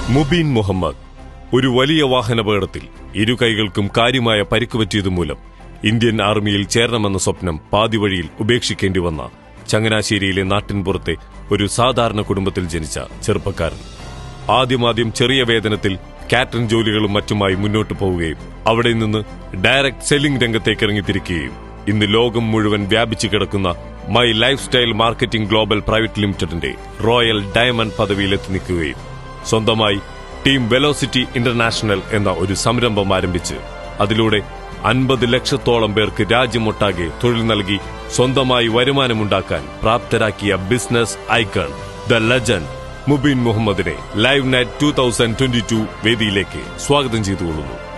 മുബീൻ മുഹമ്മദ് ഒരു വലിയ വാഹനാപകടത്തിൽ ഇരു കൈകൾക്കും കാര്യമായ പരിക്ക് പറ്റിയതുമൂലം ഇന്ത്യൻ ആർമിയിൽ ചേരണമെന്ന സ്വപ്നം പാതിവഴിയിൽ ഉപേക്ഷിക്കേണ്ടി വന്ന ചങ്ങനാശ്ശേരിയിലെ നാട്ടിൻപുറത്തെ ഒരു സാധാരണ കുടുംബത്തിൽ ജനിച്ച ചെറുപ്പക്കാരൻ ആദ്യമാദ്യം ചെറിയ വേതനത്തിൽ കാറ്ററിംഗ് ജോലികളും മറ്റുമായി മുന്നോട്ടു പോവുകയും അവിടെ നിന്ന് ഡയറക്ട് സെല്ലിംഗ് രംഗത്തേക്ക് ഇറങ്ങിത്തിരിക്കുകയും ഇന്ന് ലോകം മുഴുവൻ വ്യാപിച്ചു കിടക്കുന്ന my lifestyle marketing global private ലിമിറ്റഡിന്റെ റോയൽ ഡയമണ്ട് പദവിയിലെത്തി നിൽക്കുകയും സ്വന്തമായി ടീം വെലോസിറ്റി ഇന്റർനാഷണൽ എന്ന ഒരു സംരംഭം ആരംഭിച്ച് അതിലൂടെ അൻപത് ലക്ഷത്തോളം പേർക്ക് രാജ്യമൊട്ടാകെ തൊഴിൽ നൽകി സ്വന്തമായി വരുമാനമുണ്ടാക്കാൻ പ്രാപ്തരാക്കിയ business icon the legend Mubeen മുഹമ്മദിനെ live night two thousand twenty two വേദിയിലേക്ക് സ്വാഗതം ചെയ്തുകൊള്ളുന്നു